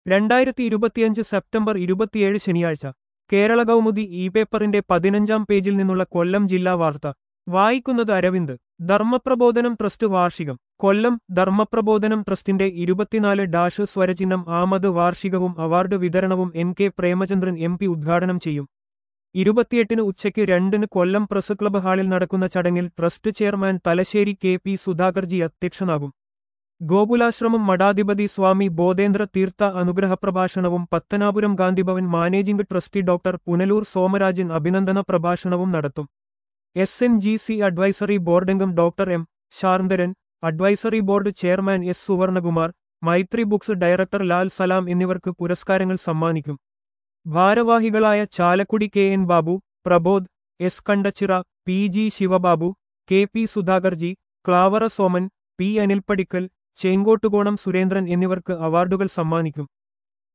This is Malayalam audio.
രണ്ടായിരത്തി ഇരുപത്തിയഞ്ച് സെപ്റ്റംബർ ഇരുപത്തിയേഴ് ശനിയാഴ്ച കേരള കൗമുദി ഇ പേപ്പറിന്റെ പതിനഞ്ചാം പേജിൽ നിന്നുള്ള കൊല്ലം ജില്ലാ വാർത്ത വായിക്കുന്നത് അരവിന്ദ് ധർമ്മപ്രബോധനം ട്രസ്റ്റ് വാർഷികം കൊല്ലം ധർമ്മപ്രബോധനം ട്രസ്റ്റിന്റെ ഇരുപത്തിനാല് ഡാഷ് സ്വരചിഹ്നം ആമത് വാർഷികവും അവാർഡ് വിതരണവും N K Premachandran M P ഉദ്ഘാടനം ചെയ്യും ഇരുപത്തിയെട്ടിന് ഉച്ചയ്ക്ക് രണ്ടിന് കൊല്ലം പ്രസ് ക്ലബ്ബ് ഹാളിൽ നടക്കുന്ന ചടങ്ങിൽ trust chairman Thalassery K P Sudhakarji അധ്യക്ഷനാകും ഗോകുലാശ്രമം മഠാധിപതി സ്വാമി ബോധേന്ദ്ര തീർത്ഥ അനുഗ്രഹ പ്രഭാഷണവും Pathanapuram Gandhibhavan managing trustee doctor Punalur Somarajan അഭിനന്ദന പ്രഭാഷണവും നടത്തും S N G C advisory ബോർഡംഗം doctor M Sharndharan advisory board chairman S Suvarnakumar Maithri books director Lal Salam എന്നിവർക്ക് പുരസ്കാരങ്ങൾ സമ്മാനിക്കും ഭാരവാഹികളായ Chalakudy K N Babu Prabodh S Kandachira P G Sivababu K P Sudhakarji Clavara Soman P Anilpadikkal Chenkottukonam Surendran എന്നിവർക്ക് അവാർഡുകൾ സമ്മാനിക്കും